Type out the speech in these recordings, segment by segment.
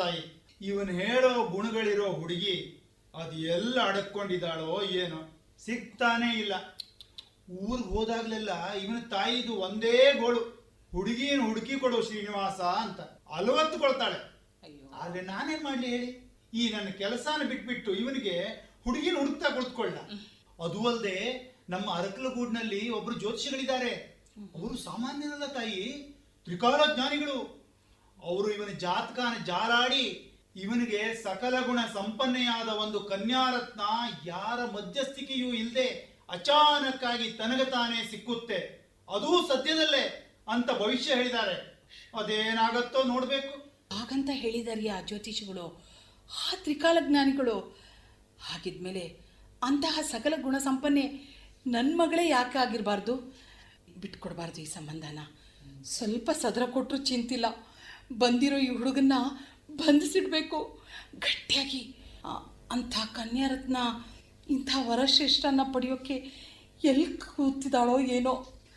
ತಾಯಿ ಇವನ್ ಹೇಳೋ ಗುಣಗಳಿರೋ ಹುಡುಗಿ ಅದು ಎಲ್ಲ ಅಡಕೊಂಡಿದ್ದಾಳೋ ಏನೋ ಸಿಗ್ತಾನೇ ಇಲ್ಲ ಊರಿಗೆ ಹೋದಾಗ್ಲೆಲ್ಲ ಇವನ ತಾಯಿದು ಒಂದೇ ಗೋಳು ಹುಡುಗಿನ ಹುಡುಕಿ ಕೊಡು ಶ್ರೀನಿವಾಸ ಅಂತ ಅಲವತ್ತುಕೊಳ್ತಾಳೆ ಅಯ್ಯೋ ಆದ್ರೆ ನಾನೇನ್ ಮಾಡ್ಲಿ ಹೇಳಿ ಈ ನನ್ನ ಕೆಲಸನ ಬಿಟ್ಬಿಟ್ಟು ಇವನಿಗೆ ಹುಡುಗಿನ ಹುಡುಕ್ತಾ ಕುಳಿತುಕೊಳ್ಳ ಅದು ಅಲ್ಲದೆ ನಮ್ಮ ಅರಕಲಗೂಡ್ನಲ್ಲಿ ಒಬ್ರು ಜ್ಯೋತಿಷಿಗಳಿದ್ದಾರೆ ಅವರು ಸಾಮಾನ್ಯರಲ್ಲ ತಾಯಿ ತ್ರಿಕಾಲ ಜ್ಞಾನಿಗಳು ಅವರು ಇವನ ಜಾತಕನ ಜಾಲಾಡಿ ಇವನಿಗೆ ಸಕಲ ಗುಣ ಸಂಪನ್ನೆಯಾದ ಒಂದು ಕನ್ಯಾರತ್ನ ಯಾರ ಮಧ್ಯಸ್ಥಿಕೆಯೂ ಇಲ್ಲದೆ ಅಚಾನಕ್ಕಾಗಿ ತನಗ ತಾನೇ ಸಿಕ್ಕುತ್ತೆ ಅದೂ ಸದ್ಯದಲ್ಲೇ ಅಂತ ಭವಿಷ್ಯ ಹೇಳಿದ್ದಾರೆ ಅದೇನಾಗತ್ತೋ ನೋಡ್ಬೇಕು ಹಾಗಂತ ಹೇಳಿದಾರೆ ಆ ಜ್ಯೋತಿಷಿಗಳು ಆ ತ್ರಿಕಾಲ ಜ್ಞಾನಿಗಳು ಹಾಗಿದ್ಮೇಲೆ ಅಂತಹ ಸಕಲ ಗುಣ ಸಂಪನ್ನೆ ನನ್ನ ಮಗಳೇ ಯಾಕೆ ಆಗಿರಬಾರ್ದು ಬಿಟ್ಕೊಡ್ಬಾರ್ದು ಈ ಸಂಬಂಧನ ಸ್ವಲ್ಪ ಸದರ ಕೊಟ್ಟರು ಚಿಂತಿಲ್ಲ ಬಂದಿರೋ ಈ ಹುಡುಗನ್ನ ಬಂಧಿಸಿಡ್ಬೇಕು ಗಟ್ಟಿಯಾಗಿ ಆ, ಅಂಥ ಕನ್ಯಾರತ್ನ ಇಂಥ ವರಶ್ರೇಷ್ಠನ ಪಡೆಯೋಕ್ಕೆ ಎಲ್ಲಿ ಕೂತಿದ್ದಾಳೋ ಏನೋ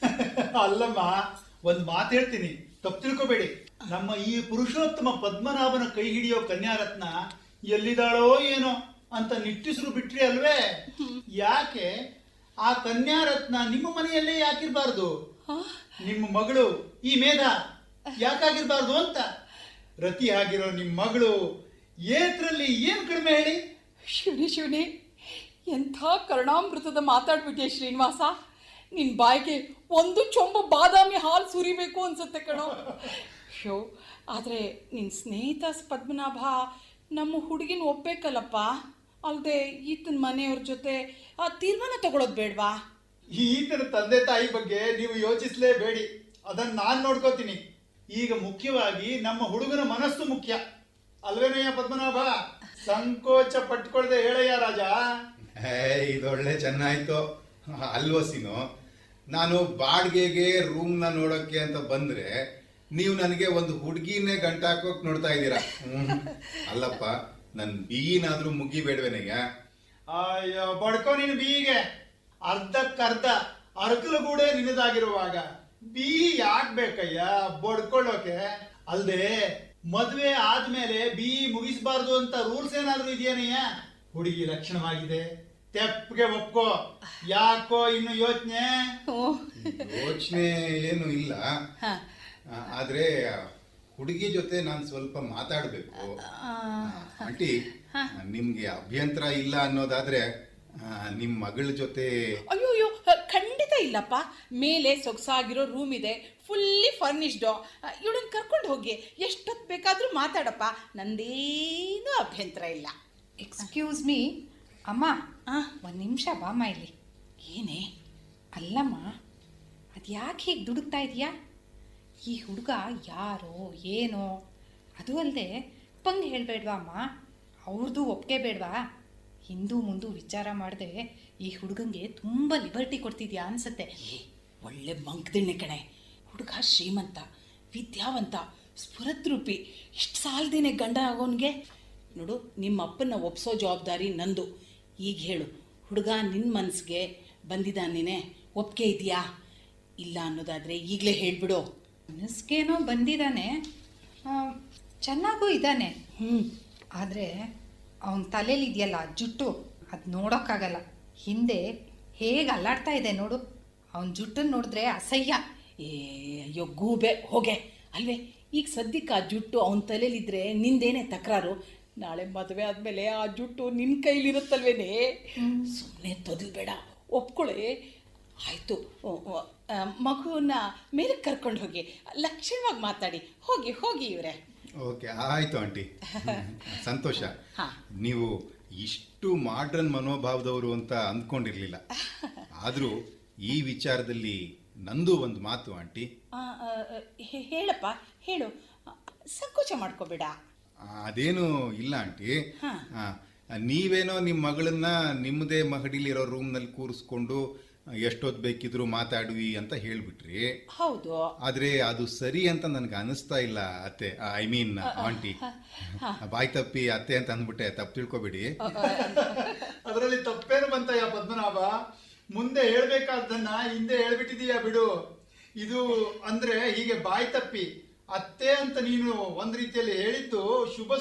ಅಲ್ಲಮ್ಮ ಒಂದ್ ಮಾತು ಹೇಳ್ತೀನಿ ತಪ್ಪು ತಿಳ್ಕೊಬೇಡಿ ನಮ್ಮ ಈ ಪುರುಷೋತ್ತಮ ಪದ್ಮನಾಭನ ಕೈ ಹಿಡಿಯೋ ಕನ್ಯಾರತ್ನ ಎಲ್ಲಿದಾಳೋ ಏನೋ ಅಂತ ನಿಟ್ಟಿಸ್ರು ಬಿಟ್ರಿ ಅಲ್ವೇ ಯಾಕೆ ಆ ಕನ್ಯಾರತ್ನ ನಿಮ್ಮ ಮನೆಯಲ್ಲೇ ಯಾಕಿರ್ಬಾರ್ದು ಆ? ನಿಮ್ಮ ಮಗಳು ಈ ಮೇಧ ಯಾಕಾಗಿರ್ಬಾರ್ದು ಅಂತ ರತಿ ಆಗಿರೋ ನಿಮ್ಮ ಮಗಳು ಏತ್ರಲ್ಲಿ ಏನ್ ಕಡಿಮೆ ಹೇಳಿ ಶಿವನಿ ಶಿವನಿ ಎಂಥ ಕರುಣಾಮೃತದ ಮಾತಾಡ್ಬಿಟ್ಟೆ ಶ್ರೀನಿವಾಸ ನಿನ್ನ ಬಾಯಿಗೆ ಒಂದು ಚೊಂಬು ಬಾದಾಮಿ ಹಾಲು ಸುರಿಬೇಕು ಅನ್ಸುತ್ತೆ ಕಣೋ ಶೋ ಆದರೆ ನಿನ್ನ ಸ್ನೇಹಿತ ಪದ್ಮನಾಭ ನಮ್ಮ ಹುಡುಗಿನ ಒಪ್ಬೇಕಲ್ಲಪ್ಪ ಅಲ್ಲದೆ ಈತನ ಮನೆಯವ್ರ ಜೊತೆ ಆ ತೀರ್ಮಾನ ತಗೊಳ್ಳೋದು ಬೇಡವಾ ಈತನ ತಂದೆ ತಾಯಿ ಬಗ್ಗೆ ನೀವು ಯೋಚಿಸಲೇಬೇಡಿ ಅದನ್ನ ನಾನ್ ನೋಡ್ಕೋತೀನಿ ಈಗ ಮುಖ್ಯವಾಗಿ ನಮ್ಮ ಹುಡುಗನ ಮನಸ್ಸು ಮುಖ್ಯ ಅಲ್ವೇನಯ್ಯ ಪದ್ಮನಾಭ ಸಂಕೋಚ ಪಟ್ಕೊಳ್ದೆ ಹೇಳಯ್ಯ ರಾಜ ಹೇ ಇದೊಳ್ಳೆ ಚೆನ್ನಾಯ್ತು ಅಲ್ವಸಿನು ನಾನು ಬಾಡಿಗೆಗೆ ರೂಮ್ನ ನೋಡೋಕ್ಕೆ ಅಂತ ಬಂದ್ರೆ ನೀವು ನನಗೆ ಒಂದು ಹುಡುಗಿನೇ ಗಂಟ ಹಾಕೋಕ್ ನೋಡ್ತಾ ಇದ್ದೀರಾ ಹ್ಮ್. ಅಲ್ಲಪ್ಪ ನನ್ ಬೀನಾದ್ರೂ ಮುಗಿಬೇಡ್ವೇನಯ್ಯ ಅಯ್ಯೋ ಬಡ್ಕೋ ನೀನು ಬೀಗೆ ಅರ್ಧಕ್ಕರ್ಧ ಅರ್ಕಲಗೂಡೆ ನಿನ್ನದಾಗಿರುವಾಗ ಬೀ ಯಾಕ್ ಬೇಕಯ್ಯ ಬಡ್ಕೊಳ್ಳೋಕೆ ಅಲ್ದೆ ಮದ್ವೆ ಆದ್ಮೇಲೆ ಬಿ ಮುಗಿಸ್ಬಾರ್ದು ಅಂತ ರೂಲ್ಸ್ ಏನಾದ್ರೂ ಇದೆಯೇನಯ್ಯ ಹುಡುಗಿ ಲಕ್ಷಣವಾಗಿದೆ ತೆಪ್ಪಗೆ ಒಪ್ಕೋ ಯಾಕೋ ಇನ್ನು ಯೋಚನೆ ಯೋಚನೆ ಏನು ಇಲ್ಲ ಹಾಂ ಆ, ಆದ್ರೆ ಹುಡುಗಿ ಜೊತೆ ನಾನು ಸ್ವಲ್ಪ ಮಾತಾಡ್ಬೇಕು ಆಂಟಿ ನಿಮ್ಗೆ ಅಭ್ಯಂತರ ಇಲ್ಲ ಅನ್ನೋದಾದ್ರೆ ಆ, ನಿಮ್ ಮಗಳ ಜೊತೆ ಅಯ್ಯೋ ಅಯ್ಯೋ ಖಂಡಿತ ಇಲ್ಲಪ್ಪ ಮೇಲೆ ಸೊಗಸಾಗಿರೋ ರೂಮ್ ಇದೆ ಫುಲ್ಲಿ ಫರ್ನಿಶ್ಡು ಇವಳನ್ನ ಕರ್ಕೊಂಡು ಹೋಗಿ ಎಷ್ಟೊತ್ತು ಬೇಕಾದರೂ ಮಾತಾಡಪ್ಪ ನಂದೇನೂ ಅಭ್ಯಂತರ ಇಲ್ಲ ಎಕ್ಸ್ಕ್ಯೂಸ್ ಮೀ ಅಮ್ಮ ಆ? ಒಂದು ನಿಮಿಷ ಬಾಮ್ಮ ಇಲ್ಲಿ ಏನೇ ಅಲ್ಲಮ್ಮ ಅದು ಯಾಕೆ ಹೀಗೆ ದುಡುಕ್ತಾ ಇದೆಯಾ ಈ ಹುಡುಗ ಯಾರೋ ಏನೋ ಅದು ಅಲ್ಲದೆ ಪಂಗ್ ಹೇಳಬೇಡ್ವಾ ಅಮ್ಮ ಅವ್ರದ್ದು ಒಪ್ಪಿಗೆ ಬೇಡವಾ ಹಿಂದೂ ಮುಂದು ವಿಚಾರ ಮಾಡದೆ ಈ ಹುಡುಗಂಗೆ ತುಂಬ ಲಿಬರ್ಟಿ ಕೊಡ್ತಿದ್ಯಾ ಅನ್ಸತ್ತೆ ಒಳ್ಳೆ ಮಂಕ್ದಿಣ್ಣೆ ಕಣೆ ಹುಡುಗ ಶ್ರೀಮಂತ ವಿದ್ಯಾವಂತ ಸ್ಫುರದ್ರೂಪಿ ಇಷ್ಟು ಸಾಲದೇನೆ ಗಂಡ ಆಗೋನ್ಗೆ ನೋಡು ನಿಮ್ಮ ಅಪ್ಪನ ಒಪ್ಸೋ ಜವಾಬ್ದಾರಿ ನಂದು ಈಗ ಹೇಳು ಹುಡುಗ ನಿನ್ನ ಮನಸ್ಸಿಗೆ ಬಂದಿದ್ದಾನೇನೆ ಒಪ್ಪಿಗೆ ಇದೆಯಾ ಇಲ್ಲ ಅನ್ನೋದಾದರೆ ಈಗಲೇ ಹೇಳ್ಬಿಡು ಮನಸ್ಗೇನೋ ಬಂದಿದ್ದಾನೆ ಆ, ಚೆನ್ನಾಗೂ ಇದ್ದಾನೆ ಹ್ಞೂ ಆದರೆ ಅವನ ತಲೆಯಲ್ಲಿ ಇದೆಯಲ್ಲ ಜುಟ್ಟು ಅದು ನೋಡೋಕ್ಕಾಗಲ್ಲ ಹಿಂದೆ ಹೇಗೆ ಅಲ್ಲಾಡ್ತಾ ಇದೆ ನೋಡು ಅವನ ಜುಟ್ಟನ್ನು ನೋಡಿದ್ರೆ ಅಸಹ್ಯ ಏ ಅಯ್ಯೋ ಗೂಬೆ ಹೋಗೆ ಅಲ್ವೇ ಈಗ ಸದ್ಯಕ್ಕೆ ಆ ಜುಟ್ಟು ಅವನ ತಲೆಯಲ್ಲಿದ್ದರೆ ನಿಂದೇನೆ ತಕರಾರು ನಾಳೆ ಮದುವೆ ಆದಮೇಲೆ ಆ ಜುಟ್ಟು ನಿನ್ನ ಕೈಲಿರುತ್ತಲ್ವೇನೆ ಸುಮ್ಮನೆ ತೊದಲ್ಬೇಡ ಒಪ್ಕೊಳ್ಳಿ ಆಯಿತು ಮಗುವನ್ನ ಮೇಲೆ ಕರ್ಕೊಂಡು ಹೋಗಿ ಲಕ್ಷಣವಾಗಿ ಮಾತಾಡಿ ಹೋಗಿ ಹೋಗಿ ಇವರೇ ಓಕೆ ಆಯ್ತು ಆಂಟಿ ಸಂತೋಷ ಹಾ. ನೀವು ಇಷ್ಟು ಮಾಡ್ರನ್ ಮನೋಭಾವದವರು ಅಂತ ಅಂದ್ಕೊಂಡಿರ್ಲಿಲ್ಲ ಆದ್ರೂ ಈ ವಿಚಾರದಲ್ಲಿ ನಂದು ಒಂದು ಮಾತು ಆಂಟಿ ಆ, ಆ, ಹೇ- ಹೇಳಪ್ಪ ಹೇಳು ಆ, ಸಂಕೋಚ ಮಾಡ್ಕೋಬೇಡ ಅದೇನು ಇಲ್ಲ ಆಂಟಿ ಹಾ. ಆ, ನೀವೇನೋ ನಿಮ್ಮ ಮಗಳನ್ನ ನಿಮ್ಮದೇ ಮಹಡಿಲಿರೋ ರೂಮ್ನಲ್ಲಿ ಕೂರಿಸ್ಕೊಂಡು ಎಷ್ಟೊತ್ತು ಬೇಕಿದ್ರು ಮಾತಾಡುವಿ ಅಂತ ಹೇಳ್ಬಿಟ್ರಿ ಹೌದು ಆದ್ರೆ ಅದು ಸರಿ ಅಂತ ನನಗೆ ಅನಿಸ್ತಾ ಇಲ್ಲ ಅತ್ತೆ ಐ ಮೀನ್ ಆಂಟಿ ಬಾಯ್ ತಪ್ಪಿ ಅತ್ತೆ ಅಂತ ಅಂದ್ಬಿಟ್ಟೆ ತಪ್ಪು ತಿಳ್ಕೊಬೇಡಿ ಅದರಲ್ಲಿ ತಪ್ಪೇನು ಬಂತಯ್ಯ ಪದ್ಮನಾಭ ಮುಂದೆ ಹೇಳ್ಬೇಕಾದ್ದನ್ನ ಹಿಂದೆ ಹೇಳ್ಬಿಟ್ಟಿದೀಯ ಬಿಡು ಇದು ಅಂದ್ರೆ ಹೀಗೆ ಬಾಯಿ ತಪ್ಪಿ ಅತ್ತೆ ಅಂತ ನೀನು ಒಂದ್ ರೀತಿಯಲ್ಲಿ ಹೇಳಿದ್ದು ಶುಭ